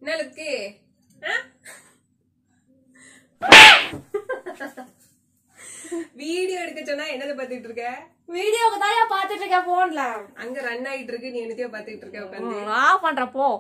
என்ன லுக்கு வீடியோ எடுக்க சொன்னா என்னத பாத்துட்டு இருக்க வீடியோக்கு தான் பாத்துட்டு இருக்கேன் போன்ல அங்க ரன் ஆயிட்டு இருக்கு நீ என்னத்தையோ பாத்துட்டு இருக்க உட்காந்து ஆஃப் பண்றேன் போ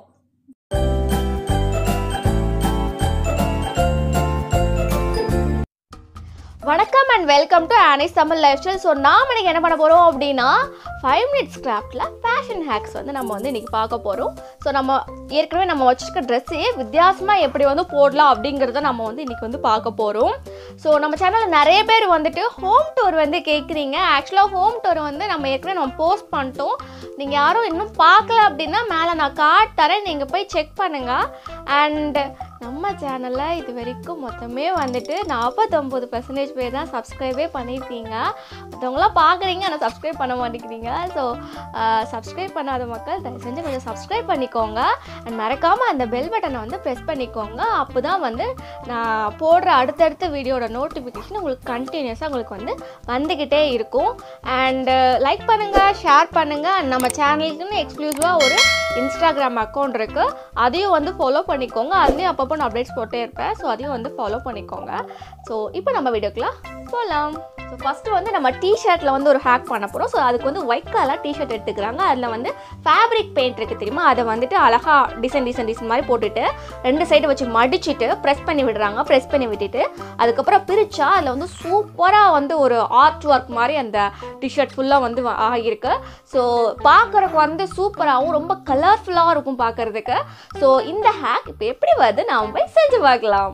வணக்கம் and welcome to Annie's Tamil life style so நாம் இன்னைக்கு என்ன பண்ண போகிறோம் அப்படின்னா ஃபைவ் மினிட்ஸ் கிராஃப்டில் ஃபேஷன் ஹேக்ஸ் வந்து நம்ம வந்து இன்னைக்கு பார்க்க போகிறோம் ஸோ நம்ம ஏற்கனவே நம்ம வச்சிருக்க ட்ரெஸ்ஸே வித்தியாசமாக எப்படி வந்து போடலாம் அப்படிங்கிறத நம்ம வந்து இன்னைக்கு வந்து பார்க்க போகிறோம் ஸோ நம்ம சேனலில் நிறைய பேர் வந்துட்டு ஹோம் டூர் வந்து கேட்குறீங்க ஆக்சுவலாக ஹோம் டூர் வந்து நம்ம ஏற்கனவே நம்ம போஸ்ட் பண்ணிட்டோம் நீங்கள் யாரும் இன்னும் பார்க்கல அப்படின்னா மேலே நான் கார்ட் தரேன் நீங்கள் போய் செக் பண்ணுங்கள் அண்ட் நம்ம சேனலில் இது வரைக்கும் மொத்தமே வந்துட்டு நாற்பத்தொம்பது பர்சன்டேஜ் பேர் தான் சப்ஸ்கிரைபே பண்ணியிருக்கீங்க மற்றவங்களாம் பார்க்குறீங்க ஆனால் சப்ஸ்கிரைப் பண்ண மாட்டேங்கிறீங்க ஸோ சப்ஸ்கிரைப் பண்ணாத மக்கள் தயவு செஞ்சு கொஞ்சம் சப்ஸ்கிரைப் பண்ணிக்கோங்க அண்ட் மறக்காமல் அந்த பெல் பட்டனை வந்து ப்ரெஸ் பண்ணிக்கோங்க அப்போ தான் வந்து நான் போடுற அடுத்தடுத்த வீடியோட நோட்டிஃபிகேஷன் உங்களுக்கு கண்டினியூஸாக உங்களுக்கு வந்து வந்துக்கிட்டே இருக்கும் அண்டு லைக் பண்ணுங்கள் ஷேர் பண்ணுங்கள் அண்ட் நம்ம சேனலுக்குன்னு எக்ஸ்க்ளூசிவாக ஒரு இன்ஸ்டாகிராம் அக்கௌண்ட் இருக்குது அதையும் வந்து ஃபாலோ பண்ணிக்கோங்க அதுலேயும் அப்பப்போ நான் அப்டேட்ஸ் போட்டே இருப்பேன் ஸோ அதையும் வந்து ஃபாலோ பண்ணிக்கோங்க ஸோ இப்போ நம்ம வீடியோக்குலாம் போகலாம் ஸோ ஃபஸ்ட்டு வந்து நம்ம டிஷர்ட்டில் வந்து ஒரு ஹேக் பண்ண போகிறோம் ஸோ அதுக்கு வந்து ஒயிட் கலர் டிஷர்ட் எடுத்துக்கிறாங்க அதில் வந்து ஃபேப்ரிக் பெயிண்ட் இருக்குது தெரியுமா அதை வந்துட்டு அழகாக டிசைன் டிசைன் டிசைன் மாதிரி போட்டுட்டு ரெண்டு சைடு வச்சு மடிச்சிட்டு ப்ரெஸ் பண்ணி விடுறாங்க ப்ரெஸ் பண்ணி விட்டுட்டு அதுக்கப்புறம் பிரித்தா அதில் வந்து சூப்பராக வந்து ஒரு ஆர்ட் ஒர்க் மாதிரி அந்த டிஷர்ட் ஃபுல்லாக வந்து வ- ஆகியிருக்கு ஸோ பார்க்குறக்கு வந்து சூப்பராகவும் ரொம்ப கலர்ஃபுல்லாக இருக்கும் பார்க்குறதுக்கு ஸோ இந்த ஹேக் இப்போ எப்படி வருது நாம் போய் செஞ்சு பார்க்கலாம்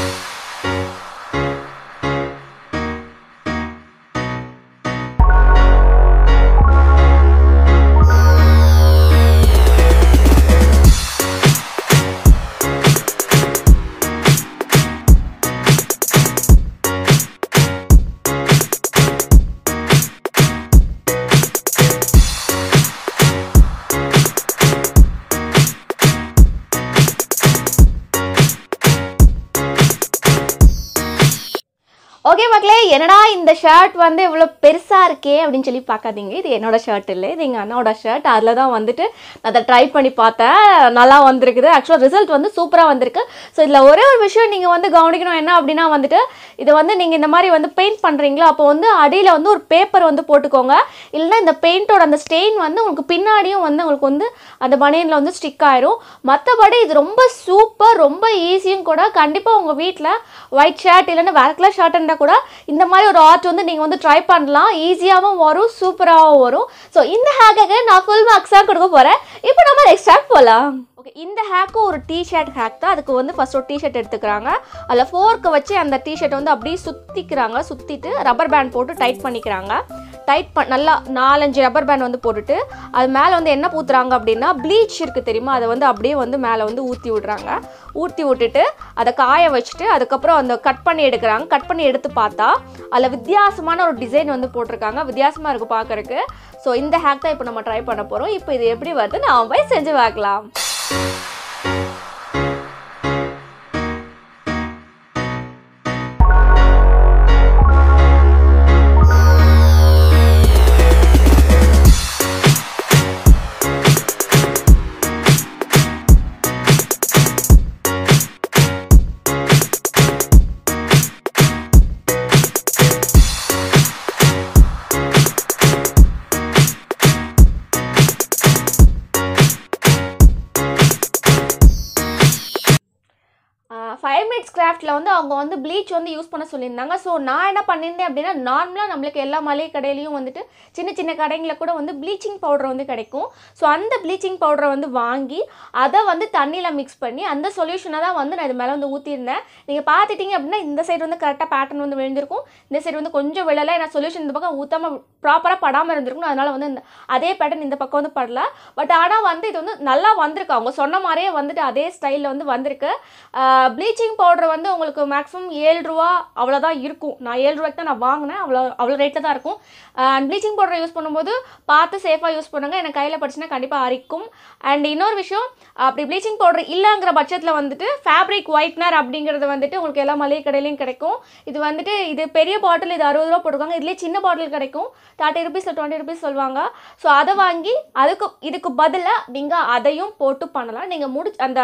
ஓகே மக்களே என்னடா இந்த ஷர்ட் வந்து இவ்வளோ பெருசாக இருக்கே அப்படின்னு சொல்லி பார்க்காதீங்க இது என்னோட ஷர்ட் இல்லை இது எங்கள் அண்ணாவோட ஷர்ட் அதில் தான் வந்துட்டு நான் அதை ட்ரை பண்ணி பார்த்தேன் நல்லா வந்திருக்குது ஆக்சுவலாக ரிசல்ட் வந்து சூப்பராக வந்திருக்கு ஸோ இதில் ஒரே ஒரு விஷயம் நீங்கள் வந்து கவனிக்கணும் என்ன அப்படின்னா வந்துட்டு இதை வந்து நீங்கள் இந்த மாதிரி வந்து பெயிண்ட் பண்ணுறீங்களோ அப்போ வந்து அடியில் வந்து ஒரு பேப்பர் வந்து போட்டுக்கோங்க இல்லைன்னா இந்த பெயிண்டோட அந்த ஸ்டெயின் வந்து உங்களுக்கு பின்னாடியும் வந்து உங்களுக்கு வந்து அந்த பனியனில் வந்து ஸ்டிக் ஆயிரும் மற்றபடி இது ரொம்ப சூப்பர் ரொம்ப ஈஸியும் கூட கண்டிப்பாக உங்கள் வீட்டில் ஒயிட் ஷர்ட் இல்லைன்னா வேற கலர் ஷர்ட் இருந்தால் கூட இந்த மாதிரி ஒரு ஆர்ட் வந்து நீங்கள் வந்து ட்ரை பண்ணலாம் ஈஸியாகவும் வரும் சூப்பராகவும் வரும் ஸோ இந்த ஹேக்குக்கு நான் ஃபுல் மார்க்ஸாக கொடுக்க போகிறேன் இப்போ நம்ம நெக்ஸ்ட் ஹேக் போகலாம் ஓகே இந்த ஹேக்கும் ஒரு டிஷர்ட் ஹேக் தான் அதுக்கு வந்து ஃபர்ஸ்ட் ஒரு டிஷர்ட் எடுத்துக்கிறாங்க அதில் ஃபோர்க்கை வச்சு அந்த டிஷர்ட் வந்து அப்படியே சுற்றிக்கிறாங்க சுற்றிட்டு ரப்பர் பேண்ட் போட்டு டைட் பண்ணிக்கிறாங்க டைட் பண் நல்லா நாலஞ்சு ரப்பர் பேண்ட் வந்து போட்டுட்டு அது மேலே வந்து என்ன ஊற்றுறாங்க அப்படின்னா ப்ளீச் இருக்குது தெரியுமா அதை வந்து அப்படியே வந்து மேலே வந்து ஊற்றி விடுறாங்க ஊற்றி விட்டுட்டு அதை காய வச்சுட்டு அதுக்கப்புறம் அந்த கட் பண்ணி எடுக்கிறாங்க கட் பண்ணி எடுத்து பார்த்தா அதில் வித்தியாசமான ஒரு டிசைன் வந்து போட்டிருக்காங்க வித்தியாசமாக இருக்குது பார்க்கறக்கு ஸோ இந்த ஹேக் தான் இப்போ நம்ம ட்ரை பண்ண போகிறோம் இப்போ இது எப்படி வருது நான் போய் செஞ்சு பார்க்கலாம் ஃபைவ் மினிட்ஸ் கிராஃப்டில் வந்து அவங்க வந்து ப்ளீச் வந்து யூஸ் பண்ண சொல்லியிருந்தாங்க ஸோ நான் என்ன பண்ணியிருந்தேன் அப்படின்னா நார்மலாக நம்மளுக்கு எல்லா மளிகை கடையிலையும் வந்துட்டு சின்ன சின்ன கடைங்களில் கூட வந்து ப்ளீச்சிங் பவுடர் வந்து கிடைக்கும் ஸோ அந்த ப்ளீச்சிங் பவுடரை வந்து வாங்கி அதை வந்து தண்ணியில் மிக்ஸ் பண்ணி அந்த சொல்யூஷனை தான் வந்து நான் இது மேலே வந்து ஊற்றிருந்தேன் நீங்கள் பார்த்துட்டீங்க அப்படின்னா இந்த சைடு வந்து கரெக்டாக பேட்டர்ன் வந்து விழுந்திருக்கும் இந்த சைடு வந்து கொஞ்சம் விழலை ஏன்னா சொல்யூஷன் இந்த பக்கம் ஊற்றாமல் ப்ராப்பராக படாமல் இருந்திருக்கும் அதனால் வந்து இந்த அதே பேட்டர்ன் இந்த பக்கம் வந்து படல பட் ஆனால் வந்து இது வந்து நல்லா வந்திருக்கு அவங்க சொன்ன மாதிரியே வந்துட்டு அதே ஸ்டைலில் வந்து வந்திருக்கு ப்ளீச்சிங் பவுடர் வந்து உங்களுக்கு மேக்ஸிமம் ஏழு ரூபா அவ்வளோதான் இருக்கும் நான் ஏழு ரூபாய்க்கு தான் நான் வாங்கினேன் அவ்வளோ அவ்வளோ ரேட்டில் தான் இருக்கும் ப்ளீச்சிங் பவுடர் யூஸ் பண்ணும்போது பார்த்து சேஃபாக யூஸ் பண்ணுங்க எனக்கு கையில் படிச்சுன்னா கண்டிப்பாக அரிக்கும் அண்ட் இன்னொரு விஷயம் அப்படி ப்ளீச்சிங் பவுடர் இல்லைங்கிற பட்சத்தில் வந்துட்டு ஃபேப்ரிக் ஒயிட்னர் அப்படிங்கிறது வந்துட்டு உங்களுக்கு எல்லா மளிகை கடையிலையும் கிடைக்கும் இது வந்துட்டு இது பெரிய பாட்டில் இது அறுபது ரூபா போட்டுருக்காங்க இதுலேயே சின்ன பாட்டில் கிடைக்கும் தேர்ட்டி ருபீஸ் டுவெண்ட்டி ருபீஸ் சொல்லுவாங்க ஸோ அதை வாங்கி அதுக்கு இதுக்கு பதிலாக நீங்கள் அதையும் போட்டு பண்ணலாம் நீங்கள் முடி அந்த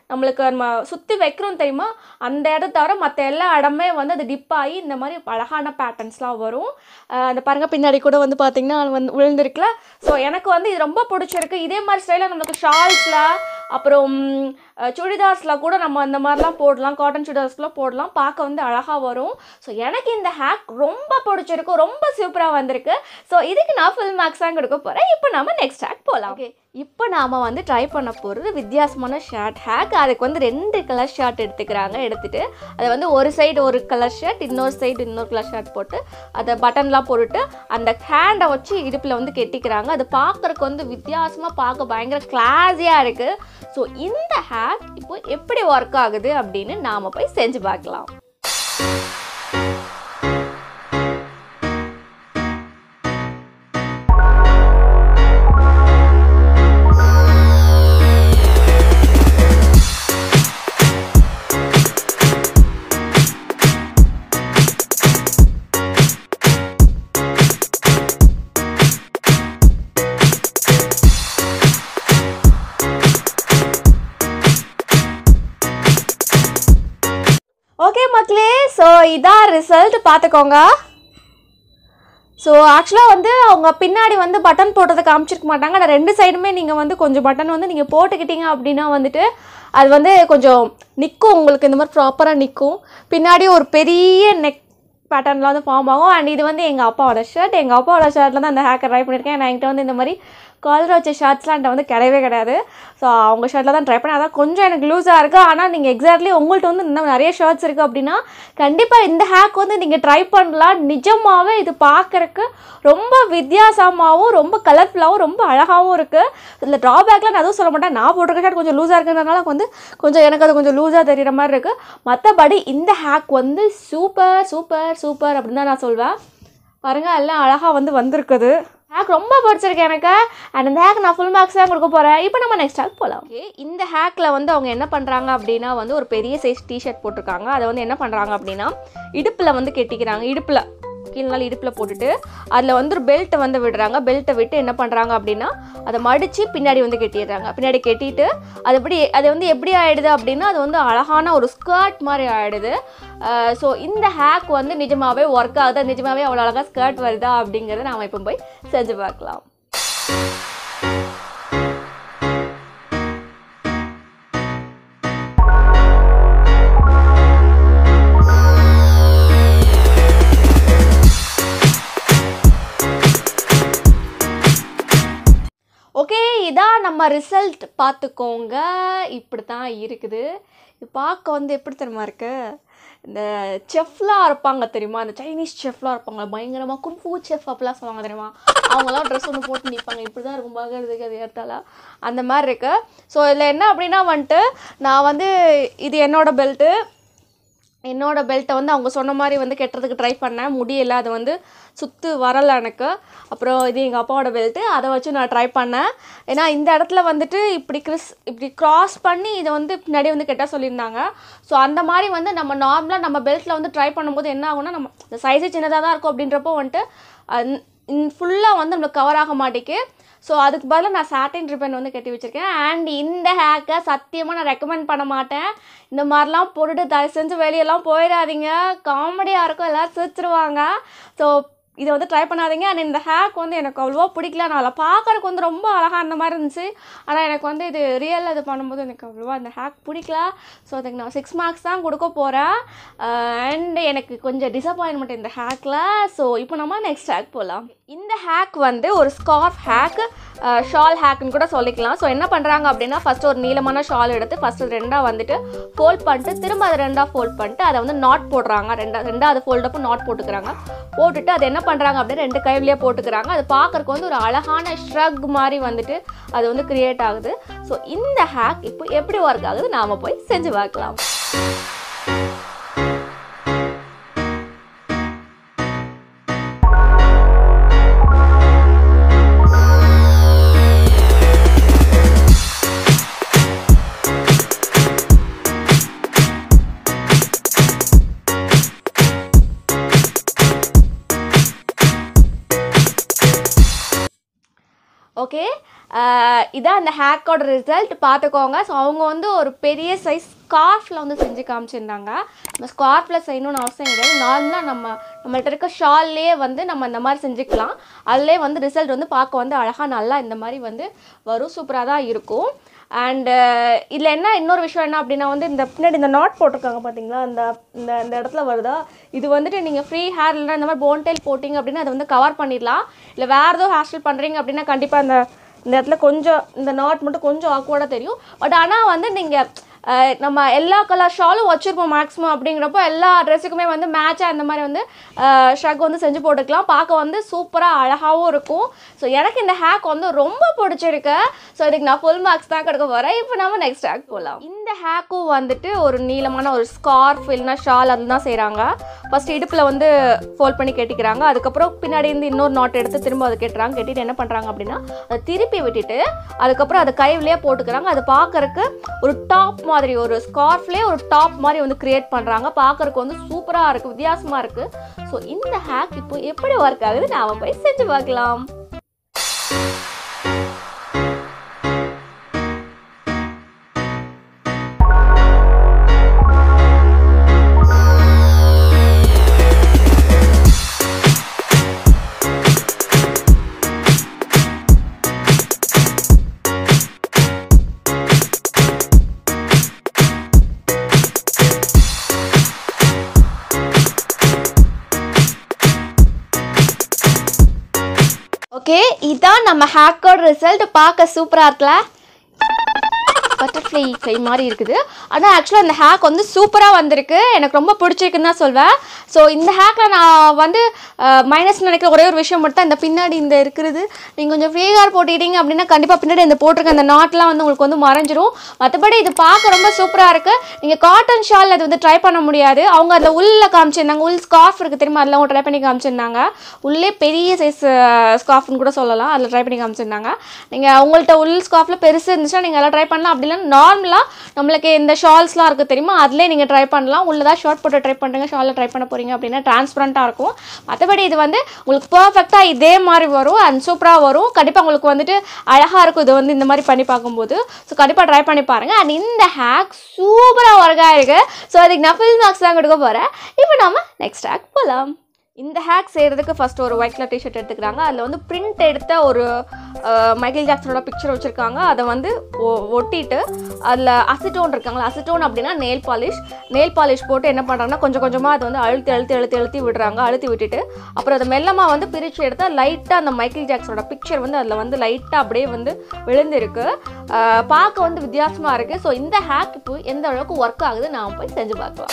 நம்மளுக்கு நம்ம சுற்றி வைக்கிறோம் தெரியுமா அந்த இடத்த தவிர மற்ற எல்லா இடமே வந்து அது டிப் ஆகி இந்த மாதிரி அழகான பேட்டர்ன்ஸ்லாம் வரும் அஹ் அந்த பாருங்க பின்னாடி கூட வந்து பார்த்தீங்கன்னா அது வந்து விழுந்திருக்குல ஸோ எனக்கு வந்து இது ரொம்ப பிடிச்சிருக்கு இதே மாதிரி ஸ்டைலில் நம்மளுக்கு ஷால்ஸில் அப்புறம் அஹ், சுடிதார்ஸில் கூட நம்ம அந்த மாதிரிலாம் போடலாம் காட்டன் சுடிதார்ஸ்லாம் போடலாம் பார்க்க வந்து அழகாக வரும் ஸோ எனக்கு இந்த ஹேக் ரொம்ப பிடிச்சிருக்கு ரொம்ப சூப்பராக வந்திருக்கு ஸோ இதுக்கு நான் ஃபுல் மார்க்ஸ் தான் கொடுக்க போகிறேன் இப்போ நம்ம நெக்ஸ்ட் ஹேக் போகலாம் ஓகே இப்போ நாம் வந்து ட்ரை பண்ண போகிறது வித்தியாசமான ஷர்ட் ஹேக் அதுக்கு வந்து ரெண்டு கலர் ஷர்ட் எடுத்துக்கிறாங்க எடுத்துட்டு அதை வந்து ஒரு சைடு ஒரு கலர் ஷர்ட் இன்னொரு சைடு இன்னொரு கலர் ஷர்ட் போட்டு அதை பட்டன்லாம் போட்டுட்டு அந்த ஹேண்டை வச்சு இடுப்பில் வந்து கெட்டிக்கிறாங்க அது பார்க்குறக்கு வந்து வித்தியாசமாக பார்க்க பயங்கர கிளாஸியாக இருக்குது ஸோ இந்த ஹேக் இப்போ எப்படி ஒர்க் ஆகுது அப்படின்னு நாம் போய் செஞ்சு பார்க்கலாம் ஓகே மக்களே ஸோ இதான் ரிசல்ட் பார்த்துக்கோங்க ஸோ ஆக்சுவலாக வந்து அவங்க பின்னாடி வந்து பட்டன் போட்டதை காமிச்சிருக்க மாட்டாங்க ஆனால் ரெண்டு சைடுமே நீங்கள் வந்து கொஞ்சம் பட்டன் வந்து நீங்கள் போட்டுக்கிட்டீங்க அப்படின்னா வந்துட்டு அது வந்து கொஞ்சம் நிற்கும் உங்களுக்கு இந்த மாதிரி ப்ராப்பராக நிற்கும் பின்னாடி ஒரு பெரிய நெக் பேட்டர்னில் வந்து ஃபார்ம் ஆகும் அண்ட் இது வந்து எங்கள் அப்பாவோட ஷர்ட் எங்கள் அப்பாவோட ஷர்ட்டில் தான் அந்த ஹேக்கர் ட்ரை பண்ணியிருக்கேன் நான் என்கிட்ட வந்து இந்த மாதிரி காலர் வச்ச ஷர்ட்ஸ்லாம் என்கிட்ட வந்து கிடையவே கிடையாது ஸோ அவங்க ஷர்ட்டில் தான் ட்ரை பண்ணேன் அதான் கொஞ்சம் எனக்கு லூஸாக இருக்குது ஆனால் நீங்கள் எக்ஸாக்ட்லி உங்கள்கிட்ட வந்து இன்னும் நிறைய ஷர்ட்ஸ் இருக்குது அப்படின்னா கண்டிப்பாக இந்த ஹேக் வந்து நீங்கள் ட்ரை பண்ணலாம் நிஜமாகவே இது பார்க்குறக்கு ரொம்ப வித்தியாசமாகவும் ரொம்ப கலர்ஃபுல்லாகவும் ரொம்ப அழகாகவும் இருக்குது இதில் ட்ராபேக்லாம் நான் எதுவும் சொல்ல மாட்டேன் நான் போட்டிருக்க ஷர்ட் கொஞ்சம் லூஸாக இருக்கிறதுனால வந்து கொஞ்சம் எனக்கு அது கொஞ்சம் லூஸாக தெரியுற மாதிரி இருக்குது மற்றபடி இந்த ஹேக் வந்து சூப்பர் சூப்பர் சூப்பர் அப்படின்னு தான் நான் சொல்வேன் பாருங்கள் எல்லாம் அழகாக வந்து வந்திருக்குது ஹேக் ரொம்ப பிடிச்சிருக்கு எனக்கு அண்ட் இந்த ஹேக் நான் ஃபுல் மார்க்ஸ் தான் கொடுக்க போகிறேன் இப்போ நம்ம நெக்ஸ்ட் ஹேக் போகலாம் ஓகே இந்த ஹேக்கில் வந்து அவங்க என்ன பண்ணுறாங்க அப்படின்னா வந்து ஒரு பெரிய சைஸ் டிஷர்ட் போட்டிருக்காங்க அதை வந்து என்ன பண்ணுறாங்க அப்படின்னா இடுப்பில் வந்து கெட்டிக்கிறாங்க இடுப்பில் கீழ்நாள் இடுப்பில் போட்டுட்டு அதில் வந்து ஒரு பெல்ட்டை வந்து விடுறாங்க பெல்ட்டை விட்டு என்ன பண்ணுறாங்க அப்படின்னா அதை மடித்து பின்னாடி வந்து கெட்டிடுறாங்க பின்னாடி கெட்டிட்டு அது எப்படி அது வந்து எப்படி ஆயிடுது அப்படின்னா அது வந்து அழகான ஒரு ஸ்கர்ட் மாதிரி ஆயிடுது ஸோ இந்த ஹேக் வந்து நிஜமாவே ஒர்க் ஆகுது நிஜமாவே அவ்வளோ அழகாக ஸ்கர்ட் வருதா அப்படிங்கிறத நாம் இப்போ போய் செஞ்சு பார்க்கலாம் ஓகே இதான் நம்ம ரிசல்ட் பார்த்துக்கோங்க இப்படி தான் இருக்குது இது பார்க்க வந்து எப்படி தெரியுமா இருக்கு இந்த செஃப்லாம் இருப்பாங்க தெரியுமா இந்த சைனீஸ் செஃப்லாம் இருப்பாங்க பயங்கரமாக குன்ஃபூ செஃப் அப்படிலாம் சொல்லுவாங்க தெரியுமா அவங்களாம் ட்ரெஸ் ஒன்று போட்டு நிற்பாங்க இப்படி தான் இருக்கும் பார்க்கறதுக்கு அது ஏற்றால அந்த மாதிரி இருக்கு ஸோ இதில் என்ன அப்படின்னா வந்துட்டு நான் வந்து இது என்னோட பெல்ட்டு என்னோட பெல்ட்டை வந்து அவங்க சொன்ன மாதிரி வந்து கெட்டுறதுக்கு ட்ரை பண்ணேன் முடியல அது வந்து சுத்து வரலை எனக்கு அப்புறம் இது எங்கள் அப்பாவோட பெல்ட்டு அதை வச்சு நான் ட்ரை பண்ணேன் ஏன்னா இந்த இடத்துல வந்துட்டு இப்படி கிறிஸ் இப்படி கிராஸ் பண்ணி இதை வந்து பின்னாடி வந்து கெட்ட சொல்லியிருந்தாங்க ஸோ அந்த மாதிரி வந்து நம்ம நார்மலாக நம்ம பெல்ட்டில் வந்து ட்ரை பண்ணும்போது என்ன ஆகும்னா நம்ம இந்த சைஸே சின்னதாக தான் இருக்கும் அப்படின்றப்போ வந்துட்டு ஃபுல்லாக வந்து நம்மளுக்கு கவர் ஆக மாட்டேக்கு ஸோ அதுக்கு பதிலாக நான் சாட்டின் ரிப்பன் வந்து கட்டி வச்சுருக்கேன் அண்ட் இந்த ஹேக்கை சத்தியமாக நான் ரெக்கமெண்ட் பண்ண மாட்டேன் இந்த மாதிரிலாம் போட்டுட்டு தயவு செஞ்சு வெளியெல்லாம் போயிடாதீங்க காமெடியாக இருக்கும் எல்லோரும் சிரிச்சிருவாங்க ஸோ இதை வந்து ட்ரை பண்ணாதீங்க அண்ட் இந்த ஹேக் வந்து எனக்கு அவ்வளோவா பிடிக்கல நான் அதில் பார்க்கறதுக்கு வந்து ரொம்ப அழகாக அந்த மாதிரி இருந்துச்சு ஆனால் எனக்கு வந்து இது ரியலில் இது பண்ணும்போது எனக்கு அவ்வளோவா இந்த ஹேக் பிடிக்கல ஸோ அதுக்கு நான் சிக்ஸ் மார்க்ஸ் தான் கொடுக்க போகிறேன் அண்ட் எனக்கு கொஞ்சம் டிசப்பாயின்மெண்ட் இந்த ஹேக்கில் ஸோ இப்போ நம்ம நெக்ஸ்ட் ஹேக் போகலாம் இந்த ஹேக் வந்து ஒரு ஸ்கார்ஃப் ஹேக் ஷால் ஹேக்குன்னு கூட சொல்லிக்கலாம் ஸோ என்ன பண்ணுறாங்க அப்படின்னா ஃபஸ்ட்டு ஒரு நீளமான ஷால் எடுத்து ஃபஸ்ட்டு ரெண்டாக வந்துட்டு ஃபோல்ட் பண்ணிட்டு திரும்ப அதை ரெண்டாக ஃபோல்ட் பண்ணிட்டு அதை வந்து நாட் போடுறாங்க ரெண்டா ரெண்டாவது ஃபோல்டப்போ நாட் போட்டுக்கிறாங்க போட்டுட்டு அது என்ன பண்ணுறாங்க அப்படின்னா ரெண்டு கைவிலேயே போட்டுக்கிறாங்க அது பார்க்கறக்கு வந்து ஒரு அழகான ஷ்ரக் மாதிரி வந்துட்டு அது வந்து கிரியேட் ஆகுது ஸோ இந்த ஹேக் இப்போ எப்படி ஒர்க் ஆகுது நாம் போய் செஞ்சு பார்க்கலாம் ஓகே இதான் அந்த ஹேக்கோட ரிசல்ட் பார்த்துக்கோங்க ஸோ அவங்க வந்து ஒரு பெரிய சைஸ் ஸ்கார்ஃபில் வந்து செஞ்சு காமிச்சிருந்தாங்க நம்ம ஸ்கார்ஃபில் செய்யணும்னு அவசியம் கிடையாது நார்மலாக நம்ம நம்மள்ட்ட இருக்க ஷால்லே வந்து நம்ம இந்த மாதிரி செஞ்சுக்கலாம் அதிலே வந்து ரிசல்ட் வந்து பார்க்க வந்து அழகாக நல்லா இந்த மாதிரி வந்து வரும் சூப்பராக தான் இருக்கும் அண்டு இதில் என்ன இன்னொரு விஷயம் என்ன அப்படின்னா வந்து இந்த பின்னாடி இந்த நாட் போட்டிருக்காங்க பார்த்தீங்களா இந்த இந்த இந்த இடத்துல வருதா இது வந்துட்டு நீங்கள் ஃப்ரீ ஹேர் இல்லைனா இந்த மாதிரி போன்டெயில் போட்டிங்க அப்படின்னா அதை வந்து கவர் பண்ணிடலாம் இல்லை வேறு ஏதோ ஹேர் ஸ்டைல் பண்ணுறீங்க அப்படின்னா கண்டிப்பாக இந்த இந்த இடத்துல கொஞ்சம் இந்த நாட் மட்டும் கொஞ்சம் ஆக்வர்டாக தெரியும் பட் ஆனால் வந்து நீங்கள் நம்ம எல்லா கலர் ஷாலும் வச்சுருப்போம் மேக்ஸிமம் அப்படிங்கிறப்போ எல்லா ட்ரெஸ்ஸுக்குமே வந்து மேட்சாக இந்த மாதிரி வந்து ஷக் வந்து செஞ்சு போட்டுக்கலாம் பார்க்க வந்து சூப்பராக அழகாகவும் இருக்கும் ஸோ எனக்கு இந்த ஹேக் வந்து ரொம்ப பிடிச்சிருக்கு ஸோ இதுக்கு நான் ஃபுல் மார்க்ஸ் தான் கொடுக்க போகிறேன் இப்போ நம்ம நெக்ஸ்ட் ஹேக் போகலாம் இந்த ஹேக்கும் வந்துட்டு ஒரு நீளமான ஒரு ஸ்கார்ஃப் இல்லைனா ஷால் அதில் தான் செய்கிறாங்க ஃபஸ்ட் இடுப்பில் வந்து ஃபோல்ட் பண்ணி கட்டிக்கிறாங்க அதுக்கப்புறம் பின்னாடி இருந்து இன்னொரு நாட் எடுத்து திரும்ப அதை கட்டுறாங்க கட்டிட்டு என்ன பண்ணுறாங்க அப்படின்னா அதை திருப்பி விட்டுட்டு அதுக்கப்புறம் அதை கைவிலேயே போட்டுக்கிறாங்க அது பார்க்கறக்கு ஒரு டாப் மாதிரி ஒரு ஸ்கார்ஃப்லேயே ஒரு டாப் மாதிரி வந்து கிரியேட் பண்ணுறாங்க பார்க்கறக்கு வந்து சூப்பராக இருக்குது வித்தியாசமாக இருக்குது ஸோ இந்த ஹேக் இப்போ எப்படி ஒர்க் ஆகுது நாம போய் செஞ்சு பார்க்கலாம் ஓகே இதான் நம்ம ஹேக்கோட ரிசல்ட் பார்க்க சூப்பராக இருக்குல்ல பட்டர்ஃப்ளை ஃப்ளை மாதிரி இருக்குது ஆனால் ஆக்சுவலாக இந்த ஹேக் வந்து சூப்பராக வந்திருக்கு எனக்கு ரொம்ப பிடிச்சிருக்குன்னு தான் சொல்வேன் ஸோ இந்த ஹேக்கில் நான் வந்து மைனஸ் நினைக்கிற ஒரே ஒரு விஷயம் மட்டும் இந்த பின்னாடி இந்த இருக்கிறது நீங்கள் கொஞ்சம் ஃப்ரீ ஹேர் போட்டுக்கிட்டீங்க அப்படின்னா கண்டிப்பாக பின்னாடி இந்த போட்டிருக்க அந்த நாட்லாம் வந்து உங்களுக்கு வந்து மறைஞ்சிரும் மற்றபடி இது பார்க்க ரொம்ப சூப்பராக இருக்குது நீங்கள் காட்டன் ஷால் அது வந்து ட்ரை பண்ண முடியாது அவங்க அதில் உள்ள காமிச்சிருந்தாங்க உள் ஸ்கார்ஃப் இருக்குது தெரியுமா அதில் அவங்க ட்ரை பண்ணி காமிச்சிருந்தாங்க உள்ளே பெரிய சைஸ் ஸ்கார்ஃப்னு கூட சொல்லலாம் அதில் ட்ரை பண்ணி காமிச்சிருந்தாங்க நீங்கள் உங்கள்கிட்ட உள் ஸ்கார்ஃபில் பெருசு இருந்துச்சுன்னா நீங்கள் எல்லாம் ட்ரை பண்ணலாம் அப்படி இல்லைன்னா நார்மலாக நம்மளுக்கு இந்த ஷால்ஸ்லாம் இருக்குது தெரியுமா அதிலே நீங்கள் ட்ரை பண்ணலாம் உள்ளதா ஷார்ட் போட்டு ட்ரை பண்ணுறீங்க ஷாலில் ட்ரை பண்ண போகிறீங்க அப்படின்னா டிரான்ஸ்பரண்ட்டாக இருக்கும் மற்றபடி இது வந்து உங்களுக்கு பர்ஃபெக்டாக இதே மாதிரி வரும் அண்ட் சூப்பராக வரும் கண்டிப்பாக உங்களுக்கு வந்துட்டு அழகாக இருக்கும் இது வந்து இந்த மாதிரி பண்ணி பார்க்கும்போது ஸோ கண்டிப்பாக ட்ரை பண்ணி பாருங்கள் அண்ட் இந்த ஹேக் சூப்பராக ஒர்க் ஆகிருக்கு ஸோ அதுக்கு நான் ஃபில் மார்க்ஸ் தான் கொடுக்க போகிறேன் இப்போ நம்ம நெக்ஸ்ட் ஹேக் போகலாம் இந்த ஹேக் செய்கிறதுக்கு ஃபஸ்ட் ஒரு ஒயிட் கலர் டிஷர்ட் எடுத்துக்கிறாங்க அதில் வந்து பிரிண்ட் எடுத்த ஒரு அஹ், மைக்கேல் ஜாக்சனோட பிக்சர் வச்சுருக்காங்க அதை வந்து ஒ- ஒட்டிட்டு அதில் அசிட்டோன் இருக்காங்களா அசிட்டோன் அப்படின்னா நெயில் பாலிஷ் நெயில் பாலிஷ் போட்டு என்ன பண்ணுறாங்கன்னா கொஞ்சம் கொஞ்சமாக அதை வந்து அழுத்தி அழுத்தி அழுத்தி அழுத்தி விடுறாங்க அழுத்தி விட்டுட்டு அப்புறம் அதை மெல்லமாக வந்து பிரித்து எடுத்தால் லைட்டாக அந்த மைக்கேல் ஜாக்சனோட பிக்சர் வந்து அதில் வந்து லைட்டாக அப்படியே வந்து விழுந்திருக்கு அஹ், பார்க்க வந்து வித்தியாசமாக இருக்குது ஸோ இந்த ஹேக் இப்போ எந்த அளவுக்கு ஒர்க் ஆகுது நாம் போய் செஞ்சு பார்க்கலாம்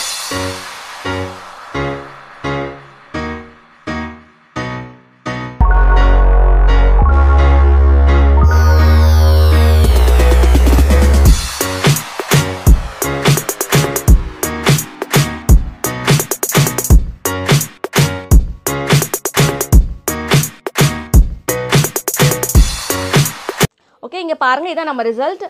ஓகே இங்கே பாருங்கள் இதான் நம்ம ரிசல்ட்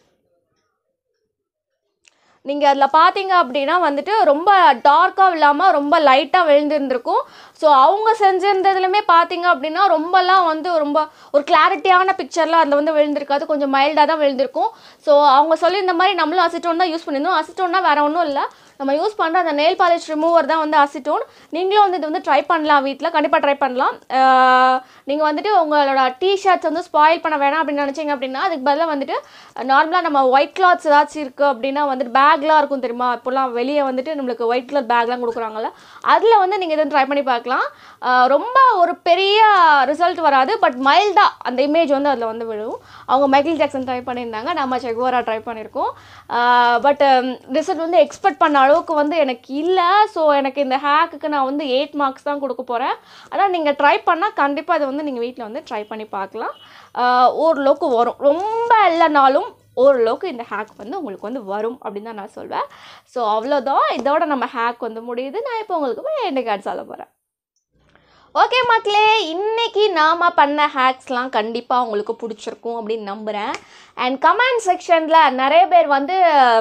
நீங்கள் அதில் பார்த்தீங்க அப்படின்னா வந்துட்டு ரொம்ப டார்க்காக இல்லாமல் ரொம்ப லைட்டாக விழுந்திருந்திருக்கும் ஸோ அவங்க செஞ்சிருந்ததுலையுமே பார்த்தீங்க அப்படின்னா ரொம்பலாம் வந்து ரொம்ப ஒரு கிளாரிட்டியான பிக்சர்லாம் அதில் வந்து விழுந்திருக்காது கொஞ்சம் மைல்டாக தான் விழுந்திருக்கும் ஸோ அவங்க சொல்லியிருந்த மாதிரி நம்மளும் அசிட்டோன் தான் யூஸ் பண்ணியிருந்தோம் அசிட்டோன்னா வேறு ஒன்றும் இல்லை நம்ம யூஸ் பண்ணுற அந்த நெயில் பாலிஷ் ரிமூவர் தான் வந்து அசிட்டோன் நீங்களும் வந்து இது வந்து ட்ரை பண்ணலாம் வீட்டில் கண்டிப்பாக ட்ரை பண்ணலாம் நீங்கள் வந்துட்டு உங்களோட டிஷர்ட்ஸ் வந்து ஸ்பாயில் பண்ண வேணாம் அப்படின்னு நினச்சிங்க அப்படின்னா அதுக்கு பதிலாக வந்துட்டு நார்மலாக நம்ம ஒயிட் கிளாத்ஸ் ஏதாச்சும் இருக்குது அப்படின்னா வந்துட்டு பேக்லாம் இருக்கும் தெரியுமா இப்போலாம் வெளியே வந்துட்டு நம்மளுக்கு ஒயிட் கலர் பேக்லாம் கொடுக்குறாங்கல்ல அதில் வந்து நீங்கள் இதை ட்ரை பண்ணி பார்க்கலாம் ஆஹ் ரொம்ப ஒரு பெரிய ரிசல்ட் வராது பட் மைல்டாக அந்த இமேஜ் வந்து அதில் வந்து விழும் அவங்க மைக்கேல் ஜாக்சன் ட்ரை பண்ணியிருந்தாங்க நம்ம செக்வோரா ட்ரை பண்ணியிருக்கோம் பட் ரிசல்ட் வந்து எக்ஸ்பெக்ட் பண்ண அளவுக்கு வந்து எனக்கு இல்லை ஸோ எனக்கு இந்த ஹேக்குக்கு நான் வந்து எயிட் மார்க்ஸ் தான் கொடுக்க போகிறேன் ஆனால் நீங்கள் ட்ரை பண்ணால் கண்டிப்பாக அதை வந்து நீங்கள் வீட்டில் வந்து ட்ரை பண்ணி பார்க்கலாம் ஆஹ் ஓரளவுக்கு வரும் ரொம்ப இல்லைனாலும் ஓரளவுக்கு இந்த ஹேக் வந்து உங்களுக்கு வந்து வரும் அப்படின்னு தான் நான் சொல்வேன் ஸோ அவ்வளோதான் இதோட நம்ம ஹேக் வந்து முடியுது நான் இப்போ உங்களுக்கு என்ன கார்டு சொல்ல போகிறேன் ஓகே மக்களே இன்னைக்கு நாம் பண்ண ஹேக்ஸ்லாம் கண்டிப்பாக உங்களுக்கு பிடிச்சிருக்கும் அப்படின்னு நம்புகிறேன் அண்ட் கமெண்ட் செக்ஷனில் நிறைய பேர் வந்து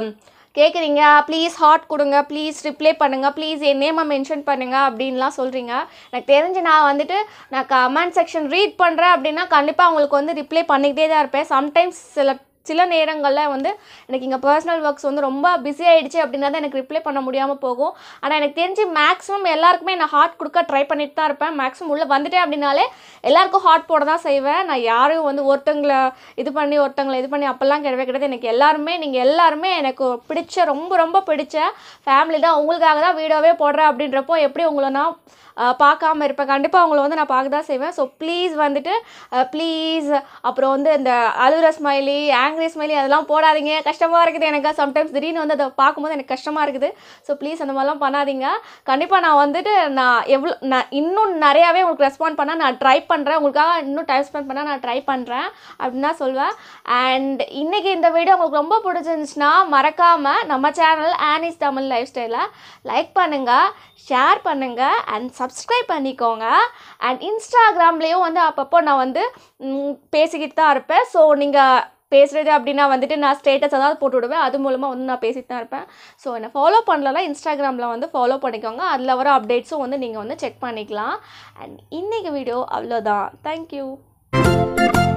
கேட்குறீங்க ப்ளீஸ் ஹார்ட் கொடுங்க ப்ளீஸ் ரிப்ளை பண்ணுங்கள் ப்ளீஸ் என் நேமை மென்ஷன் பண்ணுங்கள் அப்படின்லாம் சொல்கிறீங்க எனக்கு தெரிஞ்சு நான் வந்துட்டு நான் கமெண்ட் செக்ஷன் ரீட் பண்ணுறேன் அப்படின்னா கண்டிப்பாக உங்களுக்கு வந்து ரிப்ளை பண்ணிக்கிட்டே தான் இருப்பேன் சம்டைம்ஸ் சில சில நேரங்களில் வந்து எனக்கு இங்கே பர்சனல் ஒர்க்ஸ் வந்து ரொம்ப பிஸி ஆகிடுச்சு அப்படின்னா தான் எனக்கு ரிப்ளை பண்ண முடியாமல் போகும் ஆனால் எனக்கு தெரிஞ்சு மேக்ஸிமம் எல்லாருக்குமே நான் ஹார்ட் கொடுக்க ட்ரை பண்ணிட்டு தான் இருப்பேன் மேக்ஸிமம் உள்ளே வந்துட்டேன் அப்படின்னாலே எல்லாருக்கும் ஹார்ட் போட தான் செய்வேன் நான் யாரையும் வந்து ஒருத்தங்களை இது பண்ணி ஒருத்தங்களை இது பண்ணி அப்போல்லாம் கிடையவே கிடையாது எனக்கு எல்லாருமே நீங்கள் எல்லாருமே எனக்கு பிடிச்ச ரொம்ப ரொம்ப பிடிச்ச ஃபேமிலி தான் உங்களுக்காக தான் வீடியோவே போடுறேன் அப்படின்றப்போ எப்படி உங்களை நான் அஹ், பார்க்காம இருப்பேன் கண்டிப்பாக உங்களை வந்து நான் பார்க்க தான் செய்வேன் ஸோ ப்ளீஸ் வந்துட்டு ப்ளீஸ் அப்புறம் வந்து இந்த அழுகிற ஸ்மைலி ஆங்கிரி ஸ்மைலி அதெல்லாம் போடாதீங்க கஷ்டமாக இருக்குது எனக்கு சம்டைம்ஸ் திடீர்னு வந்து அதை பார்க்கும்போது எனக்கு கஷ்டமாக இருக்குது ஸோ ப்ளீஸ் அந்த மாதிரிலாம் பண்ணாதீங்க கண்டிப்பாக நான் வந்துட்டு நான் எவ்வளோ நான் இன்னும் நிறையாவே உங்களுக்கு ரெஸ்பாண்ட் பண்ண நான் ட்ரை பண்ணுறேன் உங்களுக்காக இன்னும் டைம் ஸ்பெண்ட் பண்ண நான் ட்ரை பண்ணுறேன் அப்படின்னு தான் சொல்வேன் அண்ட் இன்றைக்கி இந்த வீடியோ உங்களுக்கு ரொம்ப பிடிச்சிருந்துச்சுன்னா மறக்காமல் நம்ம சேனல் ஆனிஸ் தமிழ் லைஃப் ஸ்டைலை லைக் பண்ணுங்கள் ஷேர் பண்ணுங்கள் அண்ட் சப்ஸ்கிரைப் பண்ணிக்கோங்க அண்ட் இன்ஸ்டாகிராம்லேயும் வந்து அப்பப்போ நான் வந்து ம், பேசிக்கிட்டு தான் இருப்பேன் ஸோ நீங்கள் பேசுகிறது அப்படின்னா வந்துட்டு நான் ஸ்டேட்டஸ் ஏதாவது போட்டு விடுவேன் அது மூலமாக வந்து நான் பேசிட்டு தான் இருப்பேன் ஸோ என்னை ஃபாலோ பண்ணலன்னா இன்ஸ்டாகிராமில் வந்து ஃபாலோ பண்ணிக்கோங்க அதில் வர அப்டேட்ஸும் வந்து நீங்கள் வந்து செக் பண்ணிக்கலாம் அண்ட் இன்றைக்கி வீடியோ அவ்வளோதான் தேங்க்யூ